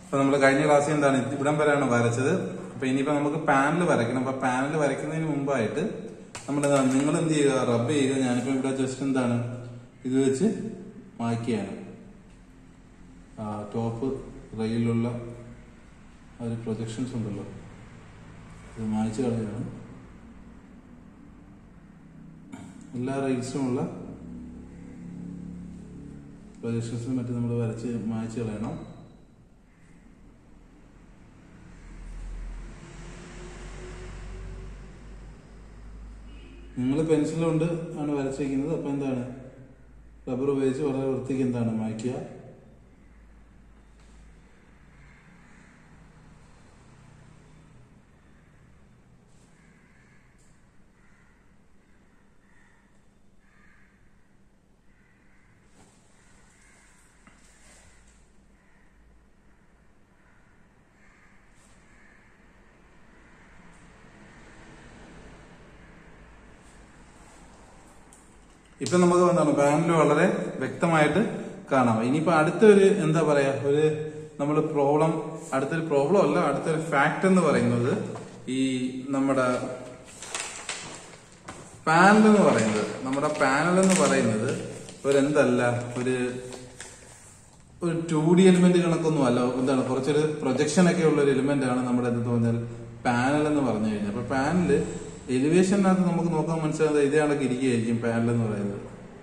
അപ്പൊ നമ്മൾ കഴിഞ്ഞ ക്ലാസ്സിൽ എന്താണ് ഇവിടം വരെയാണ് വരച്ചത് അപ്പൊ ഇനിയിപ്പോ നമുക്ക് പാനൽ വരയ്ക്കണം അപ്പൊ പാനൽ വരയ്ക്കുന്നതിന് മുമ്പായിട്ട് നമ്മൾ എന്താണ് നിങ്ങൾ എന്ത് ചെയ്യുക റബ്ബ് ചെയ്യുക ഞാനിപ്പോ ഇവിടെ ജസ്റ്റ് എന്താണ് ഇത് വെച്ച് മായ്ക്കുകയാണ് ടോപ്പ് റെയിലുള്ള ആ ഒരു പ്രൊജക്ഷൻസ് ഉണ്ടല്ലോ ഇത് മായ്ച്ചു കളയാണ് എല്ലാ റെയിൽസുമുള്ള പ്രൊജക്ഷൻസും മറ്റും നമ്മൾ വരച്ച് മായ്ച്ചു കളയണം നിങ്ങൾ പെൻസിൽ കൊണ്ട് ആണ് വരച്ചിരിക്കുന്നത് അപ്പൊ എന്താണ് റബ്ബർ ഉപയോഗിച്ച് വളരെ വൃത്തിക്ക് എന്താണ് മായ്ക്കുക ഇപ്പൊ നമുക്ക് എന്താണ് പാനൽ വളരെ വ്യക്തമായിട്ട് കാണാം ഇനിയിപ്പോ അടുത്തൊരു എന്താ പറയാ ഒരു നമ്മൾ പ്രോബ്ലം അടുത്തൊരു പ്രോബ്ലം അല്ല അടുത്തൊരു ഫാക്ട് എന്ന് പറയുന്നത് ഈ നമ്മുടെ പാനൽ എന്ന് പറയുന്നത് നമ്മുടെ പാനൽ എന്ന് പറയുന്നത് ഒരു എന്തല്ല ഒരു ഒരു ടു ഡി എലിമെന്റ് കണക്കൊന്നും അല്ല എന്താണ് കുറച്ചൊരു പ്രൊജക്ഷൻ ഒക്കെ ഉള്ള ഒരു എലിമെന്റ് ആണ് നമ്മുടെ എന്ത് തോന്നിയാൽ പാനൽ എന്ന് പറഞ്ഞു കഴിഞ്ഞാൽ അപ്പൊ പാനല് എലിവേഷനകത്ത് നമുക്ക് നോക്കാൻ മനസ്സിലാകുന്നത് ഇതേ കണക്ക് ഇരിക്കുകയായിരിക്കും പാനൽ എന്ന് പറയുന്നത്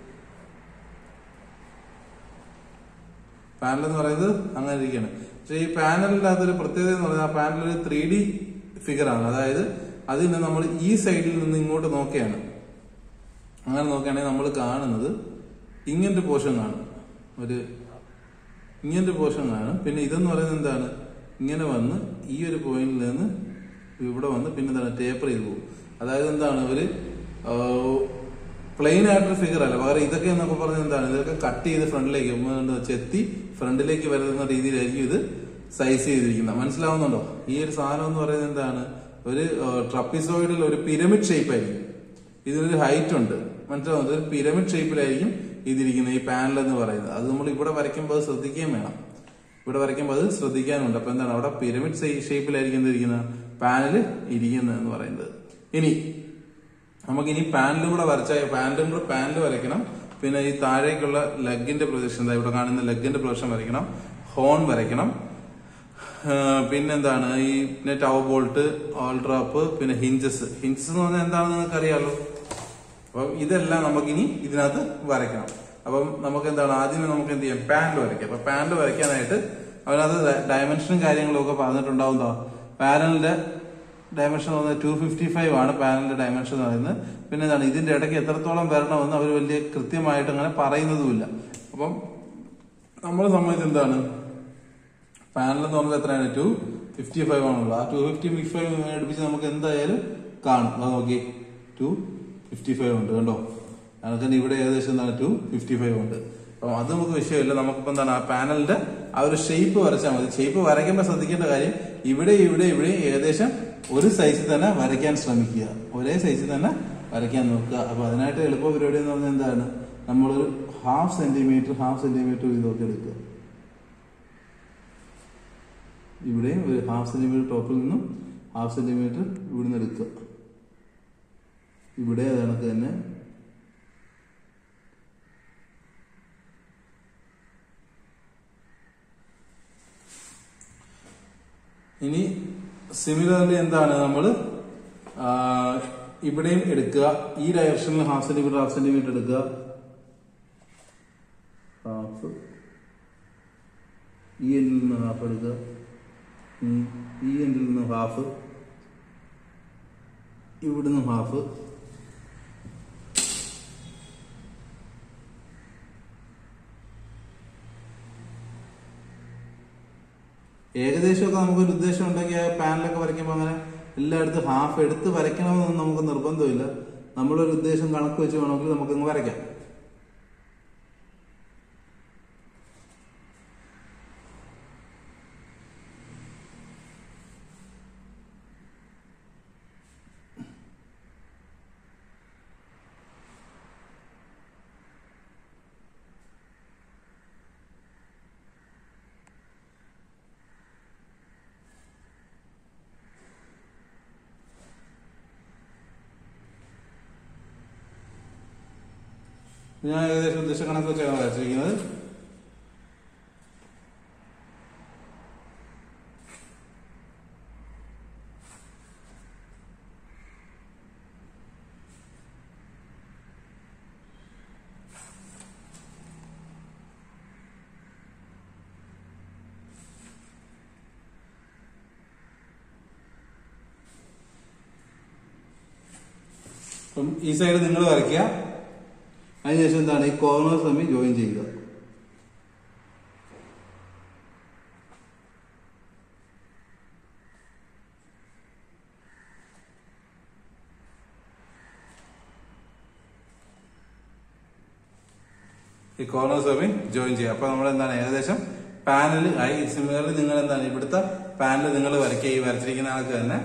പാനൽ എന്ന് പറയുന്നത് അങ്ങനെ ഇരിക്കുകയാണ് പക്ഷെ ഈ പാനലിന്റെ അകത്തൊരു പ്രത്യേകത എന്ന് പറഞ്ഞാൽ ആ പാനൽ ഒരു ത്രീ ഡി ഫിഗർ ആണ് അതായത് അതിന് നമ്മൾ ഈ സൈഡിൽ നിന്ന് ഇങ്ങോട്ട് നോക്കുകയാണ് അങ്ങനെ നോക്കുകയാണെങ്കിൽ നമ്മൾ കാണുന്നത് ഇങ്ങനൊരു പോർഷൻ കാണും ഒരു ഇങ്ങനൊരു പോർഷൻ കാണും പിന്നെ ഇതെന്ന് പറയുന്നത് എന്താണ് ഇങ്ങനെ വന്ന് ഈ ഒരു പോയിന്റിൽ നിന്ന് ഇവിടെ വന്ന് പിന്നെ എന്താണ് ടേപ്പർ ചെയ്ത് പോകും അതായത് എന്താണ് ഒരു പ്ലെയിൻ ആയിട്ടൊരു ഫിഗർ അല്ല പകരം ഇതൊക്കെ എന്നൊക്കെ പറഞ്ഞത് എന്താണ് ഇതൊക്കെ കട്ട് ചെയ്ത് ഫ്രണ്ടിലേക്ക് ഉം, ചെത്തി ഫ്രണ്ടിലേക്ക് വരുന്ന രീതിയിലായിരിക്കും ഇത് സൈസ് ചെയ്തിരിക്കുന്നത് മനസ്സിലാവുന്നുണ്ടോ ഈ ഒരു സാധനം എന്ന് പറയുന്നത് എന്താണ് ഒരു ട്രപ്പിസോയിഡിൽ ഒരു പിരമിഡ് ഷേപ്പ് ആയിരിക്കും ഇതിനൊരു ഹൈറ്റ് ഉണ്ട് മനസ്സിലാവുന്നത് ഒരു പിരമിഡ് ഷേപ്പിലായിരിക്കും ഇതിരിക്കുന്നത് ഈ പാനൽ എന്ന് പറയുന്നത് അത് നമ്മൾ ഇവിടെ വരയ്ക്കുമ്പോൾ അത് ശ്രദ്ധിക്കുകയും വേണം ഇവിടെ വരയ്ക്കുമ്പോൾ അത് ശ്രദ്ധിക്കാനുണ്ട് അപ്പൊ എന്താണ് അവിടെ പിരമിഡ് ഷേപ്പിലായിരിക്കും എന്തിരിക്കുന്നത് പാനൽ ഇരിക്കുന്നത് എന്ന് പറയുന്നത് ഇനി നമുക്ക് ഇനി പാനലും കൂടെ വരച്ച പാനലും കൂടെ പാനൽ വരയ്ക്കണം പിന്നെ ഈ താഴേക്കുള്ള ലെഗിന്റെ പ്രൊജക്ഷൻ ഇവിടെ കാണുന്ന ലെഗിന്റെ പ്രൊജക്ഷൻ വരയ്ക്കണം ഹോൺ വരയ്ക്കണം ആഹ് പിന്നെന്താണ് ഈ പിന്നെ ടവർ ബോൾട്ട് ഓൾട്രാപ്പ് പിന്നെ ഹിഞ്ചസ് ഹിഞ്ചസ് എന്ന് പറഞ്ഞാൽ എന്താണെന്ന് നിങ്ങൾക്ക് അറിയാലോ അപ്പം ഇതെല്ലാം നമുക്കിനി ഇതിനകത്ത് വരയ്ക്കണം അപ്പം നമുക്ക് എന്താണ് ആദ്യമേ നമുക്ക് എന്ത് ചെയ്യാം പാനൽ വരയ്ക്കാം അപ്പൊ പാനൽ വരയ്ക്കാനായിട്ട് അതിനകത്ത് ഡയമെൻഷനും കാര്യങ്ങളും ഒക്കെ പറഞ്ഞിട്ടുണ്ടാവും എന്താ പാനലിന്റെ ഡയമെൻഷൻ എന്ന് പറയുന്നത് ടു ഫിഫ്റ്റി ഫൈവ് ആണ് പാനലിന്റെ ഡയമെൻഷൻ എന്ന് പറയുന്നത് പിന്നെ എന്താണ് ഇതിന്റെ ഇടയ്ക്ക് എത്രത്തോളം വരണമെന്ന് അവർ വലിയ കൃത്യമായിട്ട് അങ്ങനെ പറയുന്നതുമില്ല അപ്പം നമ്മളെ സംബന്ധിച്ച് എന്താണ് പാനൽ എന്ന് പറഞ്ഞത് എത്രയാണ് ടു ഫിഫ്റ്റി ഫൈവ് ആണുള്ളത് ആ ടു ഫിഫ്റ്റി ഫിഫ്റ്റി ഫൈവ് അടുപ്പിച്ച് നമുക്ക് എന്തായാലും കാണും അത് നോക്കി ടു ഫിഫ്റ്റി ഫൈവ് ഉണ്ട് കണ്ടോ കണക്കിന് ഇവിടെ ഏകദേശം എന്താണ് ടു ഫിഫ്റ്റി ഫൈവ് ഉണ്ട് അപ്പം അത് നമുക്ക് വിഷയമില്ല നമുക്കിപ്പോ എന്താണ് ആ പാനലിന്റെ ആ ഒരു ഷേപ്പ് വരച്ചാൽ മതി ഷേപ്പ് വരയ്ക്കുമ്പോൾ ശ്രദ്ധിക്കേണ്ട കാര്യം ഇവിടെ ഇവിടെ ഇവിടെ ഏകദേശം ഒരു സൈസിൽ തന്നെ വരയ്ക്കാൻ ശ്രമിക്കുക ഒരേ സൈസിൽ തന്നെ വരയ്ക്കാൻ നോക്കുക അപ്പൊ അതിനായിട്ട് എളുപ്പ പരിപാടി എന്ന് പറഞ്ഞാൽ എന്താണ് നമ്മളൊരു ഹാഫ് സെന്റിമീറ്റർ ഹാഫ് സെന്റിമീറ്റർ ഇതൊക്കെ എടുക്കുക ഇവിടെയും ഒരു ഹാഫ് സെന്റിമീറ്റർ ടോപ്പിൽ നിന്നും ഹാഫ് സെന്റിമീറ്റർ ഇവിടുന്ന് എടുക്കുക ഇവിടെ അത് കണക്ക് തന്നെ ഇനി സിമിലർലി എന്താണ് നമ്മൾ ഇവിടെയും എടുക്കുക ഈ ഡയറക്ഷനിൽ ഹാഫ് സെന്റിമീറ്റർ ഹാഫ് സെന്റിമീറ്റർ എടുക്കുക ഹാഫ് ഈ എൻഡിൽ നിന്ന് ഹാഫ് എടുക്കുക ഉം. ഈ എൻഡിൽ നിന്ന് ഹാഫ് ഇവിടുന്ന് ഹാഫ് ഏകദേശമൊക്കെ നമുക്കൊരു ഉദ്ദേശം ഉണ്ടെങ്കിൽ ആ പാനലൊക്കെ വരയ്ക്കുമ്പോൾ അങ്ങനെ എല്ലായിടത്തും ഹാഫ് എടുത്ത് വരയ്ക്കണമെന്നൊന്നും നമുക്ക് നിർബന്ധമില്ല നമ്മളൊരു ഉദ്ദേശം കണക്ക് വെച്ച് വേണമെങ്കിൽ നമുക്കങ്ങ് വരയ്ക്കാം ഞാൻ ഏകദേശം ഉദ്ദേശ കണക്ക് വെച്ചാണ് വരച്ചിരിക്കുന്നത് അപ്പം ഈ സൈഡ് നിങ്ങൾ വരയ്ക്കുക അതിനുശേഷം എന്താണ് ഈ കോർണേഴ്സ് തമ്മിൽ ജോയിൻ ചെയ്യുക ഈ കോർണേഴ്സ് തമ്മിൽ ജോയിൻ ചെയ്യുക അപ്പൊ നമ്മൾ എന്താണ് ഏകദേശം പാനൽ ആയി സിമിലർലി നിങ്ങൾ എന്താണ് ഇവിടുത്തെ പാനൽ നിങ്ങൾ വരയ്ക്കുക ഈ വരച്ചിരിക്കുന്ന ആൾക്ക് തന്നെ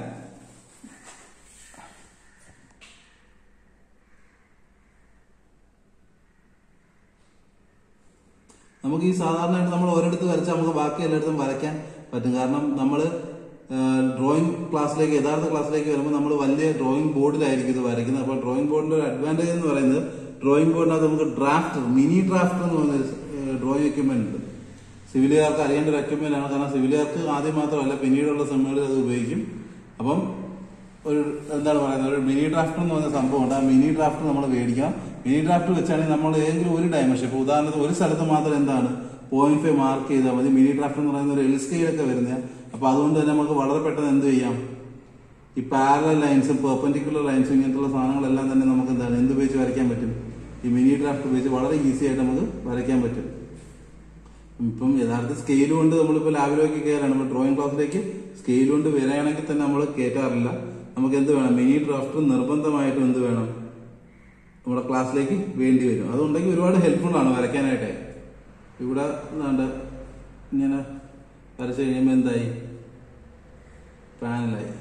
നമുക്ക് ഈ സാധാരണയായിട്ട് നമ്മൾ ഒരിടത്ത് വരച്ചാൽ നമുക്ക് ബാക്കി എല്ലായിടത്തും വരയ്ക്കാൻ പറ്റും കാരണം നമ്മൾ ഡ്രോയിങ് ക്ലാസ്സിലേക്ക് യഥാർത്ഥ ക്ലാസ്സിലേക്ക് വരുമ്പോൾ നമ്മൾ വലിയ ഡ്രോയിങ് ബോർഡിലായിരിക്കും ഇത് വരയ്ക്കുന്നത് അപ്പോൾ ഡ്രോയിങ് ബോർഡിന്റെ ഒരു അഡ്വാൻറ്റേജ് എന്ന് പറയുന്നത് ഡ്രോയിങ് ബോർഡിനകത്ത് നമുക്ക് ഡ്രാഫ്റ്റ് മിനി ഡ്രാഫ്റ്റ് എന്ന് പറയുന്ന ഡ്രോയിങ് എക്യുപ്മെന്റ് ഉണ്ട് സിവിലുകാർക്ക് അറിയേണ്ട ഒരു എക്യുപ്മെന്റ് ആണ് കാരണം സിവിലുകാർക്ക് ആദ്യം മാത്രമല്ല പിന്നീടുള്ള സെമ്മുകളിൽ അത് ഉപയോഗിക്കും അപ്പം ഒരു എന്താണ് പറയുന്നത് ഒരു മിനി ഡ്രാഫ്റ്റ് എന്ന് പറയുന്ന സംഭവമുണ്ട് ആ മിനി ഡ്രാഫ്റ്റ് നമ്മൾ മേടിക്കണം മിനി ഡ്രാഫ്റ്റ് വെച്ചാണെങ്കിൽ നമ്മൾ ഏതെങ്കിലും ഒരു ഡയമെൻഷൻ ഇപ്പൊ ഉദാഹരണത്തിന് ഒരു സ്ഥലത്ത് മാത്രം എന്താണ് പോയിന്റ് ഫൈവ് മാർക്ക് ചെയ്താൽ മതി മിനി ഡ്രാഫ്റ്റ് എന്ന് പറയുന്ന ഒരു എൽ സ്കെയിലൊക്കെ വരുന്നത് അപ്പൊ അതുകൊണ്ട് തന്നെ നമുക്ക് വളരെ പെട്ടെന്ന് എന്ത് ചെയ്യാം ഈ പാരലൽ ലൈൻസും പെർപെൻഡിക്കുലർ ലൈൻസും ഇങ്ങനത്തുള്ള സാധനങ്ങളെല്ലാം തന്നെ നമുക്ക് എന്താണ് എന്ത് ഉപയോഗിച്ച് വരയ്ക്കാൻ പറ്റും ഈ മിനി ഡ്രാഫ്റ്റ് ഉപയോഗിച്ച് വളരെ ഈസി ആയിട്ട് നമുക്ക് വരയ്ക്കാൻ പറ്റും ഇപ്പം യഥാർത്ഥ സ്കെയിൽ കൊണ്ട് നമ്മളിപ്പോൾ ലാബിലേക്ക് കയറാണ് നമ്മൾ ഡ്രോയിങ് ക്ലാസ്സിലേക്ക് സ്കെയിൽ കൊണ്ട് വരികയാണെങ്കിൽ തന്നെ നമ്മൾ കയറ്റാറില്ല നമുക്ക് എന്ത് വേണം മിനി ഡ്രാഫ്റ്റ് നിർബന്ധമായിട്ടും എന്ത് വേണം നമ്മുടെ ക്ലാസ്സിലേക്ക് വേണ്ടി വരും അതുണ്ടെങ്കിൽ ഒരുപാട് ഹെൽപ്ഫുൾ ആണ് വരയ്ക്കാനായിട്ട് ഇവിടെ എന്താണ്ട് ഇങ്ങനെ വരച്ചു കഴിയുമ്പോൾ എന്തായി പാനലായി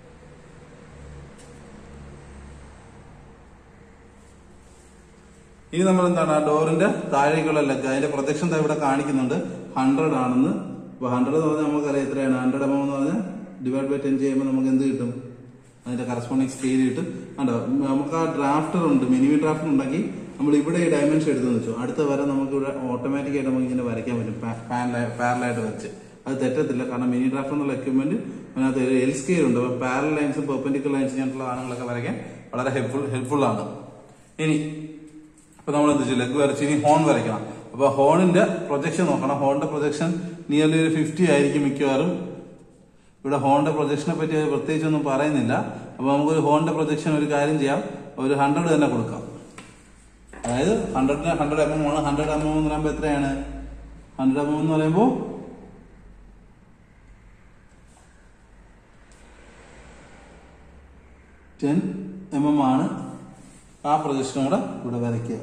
ഇനി നമ്മൾ എന്താണ് ആ ഡോറിന്റെ താഴേക്കുള്ള ലെഗ് അതിന്റെ പ്രൊജക്ഷൻ ഇവിടെ കാണിക്കുന്നുണ്ട് ഹൺഡ്രഡ് ആണെന്ന് അപ്പൊ ഹൺഡ്രഡ് എന്ന് പറഞ്ഞാൽ നമുക്കറിയാം എത്രയാണ് ഹൺഡ്രഡ് എം എന്ന് പറഞ്ഞാൽ ഡിവൈഡ് ബൈ ടെൻ ചെയ്യുമ്പോൾ നമുക്ക് എന്ത് കിട്ടും അതിന്റെ കറസ്പോണ്ടിങ് സ്കെയിൽ കിട്ടും കണ്ടോ നമുക്ക് ആ ഡ്രാഫ്റ്റർ ഉണ്ട് മിനിമം ഡ്രാഫ്റ്റർ ഉണ്ടെങ്കിൽ നമ്മൾ ഇവിടെ ഈ ഡയമെൻഷൻ എടുത്തെന്ന് വെച്ചു അടുത്ത വരെ നമുക്ക് ഇവിടെ ഓട്ടോമാറ്റിക് ആയിട്ട് നമുക്ക് ഇങ്ങനെ വരയ്ക്കാൻ പറ്റും പാരലായിട്ട് വെച്ച് അത് തെറ്റത്തില്ല കാരണം മിനി ഡ്രാഫ്റ്റ് എന്നുള്ള എക്യുപ്മെന്റ് അതിനകത്ത് ഒരു എൽ സ്കെയിൽ ഉണ്ട് അപ്പൊ പാരൽ ലൈൻസും പെർപെൻഡിക്കുലർ ലൈൻസ് ഇങ്ങനത്തുള്ള സാധനങ്ങളൊക്കെ വരയ്ക്കാൻ വളരെ ഹെൽപ്ഫുൾ ഹെൽപ്ഫുൾ ആണ് ഇനി അപ്പൊ നമ്മൾ എന്ത് ചെയ്യും ലെഗ് വരച്ച് ഇനി ഹോൺ വരയ്ക്കണം അപ്പൊ ഹോണിന്റെ പ്രൊജക്ഷൻ നോക്കണം ഹോണിന്റെ പ്രൊജക്ഷൻ നിയർലി ഒരു ഫിഫ്റ്റി ആയിരിക്കും മിക്കവാറും ഇവിടെ ഹോണിന്റെ പ്രൊജക്ഷനെ പറ്റി അത് പ്രത്യേകിച്ച് ഒന്നും പറയുന്നില്ല അപ്പൊ നമുക്കൊരു ഹോണിന്റെ പ്രൊജക്ഷൻ ഒരു കാര്യം ചെയ്യാം ഒരു ഹൺഡ്രഡ് തന്നെ കൊടുക്കാം അതായത് ഹൺഡ്രഡിന് ഹൺഡ്രഡ് എം എം ആണ് ഹൺഡ്രഡ് എം എം എന്ന് പറയുമ്പോൾ എത്രയാണ് ഹൺഡ്രഡ് എം എം എന്ന് പറയുമ്പോൾ ടെൻ എം എം ആണ് ആ പ്രൊജക്ഷനും കൂടെ ഇവിടെ വരയ്ക്കുക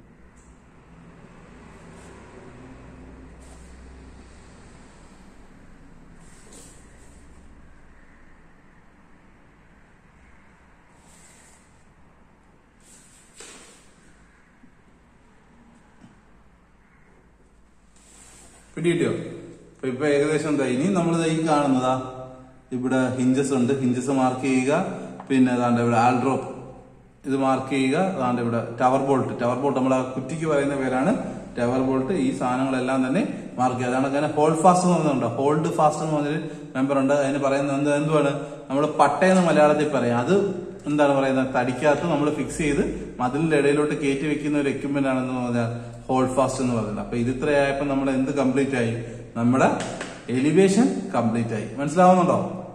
പിടികിട്ടിയോ അപ്പൊ ഇപ്പൊ ഏകദേശം എന്താ ഇനി നമ്മൾ ഈ കാണുന്നതാ ഇവിടെ ഹിഞ്ചസ് ഉണ്ട് ഹിഞ്ചസ് മാർക്ക് ചെയ്യുക പിന്നെ അതാണ്ട് ഇവിടെ ആൽഡ്രോപ്പ് ഇത് മാർക്ക് ചെയ്യുക അതാണ്ട് ഇവിടെ ടവർ ബോൾട്ട് ടവർ ബോൾട്ട് നമ്മൾ ആ കുറ്റിക്ക് പറയുന്ന പേരാണ് ടവർ ബോൾട്ട് ഈ സാധനങ്ങളെല്ലാം തന്നെ മാർക്ക് ചെയ്യുക അതാണ് അങ്ങനെ ഹോൾഡ് ഫാസ്റ്റ് എന്ന് പറഞ്ഞുണ്ട് ഹോൾഡ് ഫാസ്റ്റ് എന്ന് പറഞ്ഞൊരു മെമ്പർ ഉണ്ട് അതിന് പറയുന്നത് എന്ത് എന്തുവാണ് നമ്മൾ പട്ടയെന്ന് മലയാളത്തിൽ പറയാം അത് എന്താണ് പറയുന്നത് തടിക്കകത്ത് നമ്മൾ ഫിക്സ് ചെയ്ത് മതിലിന്റെ ഇടയിലോട്ട് കയറ്റി വെക്കുന്ന ഒരു എക്യുപ്മെന്റ് ആണെന്ന് പറഞ്ഞാൽ ഹോൾഡ് ഫാസ്റ്റ് എന്ന് പറയുന്നത് അപ്പൊ ഇത് ഇത്രയായപ്പോ നമ്മൾ എന്ത് കംപ്ലീറ്റ് ആയി നമ്മുടെ എലിവേഷൻ കംപ്ലീറ്റ് ആയി മനസ്സിലാവുന്നുണ്ടോ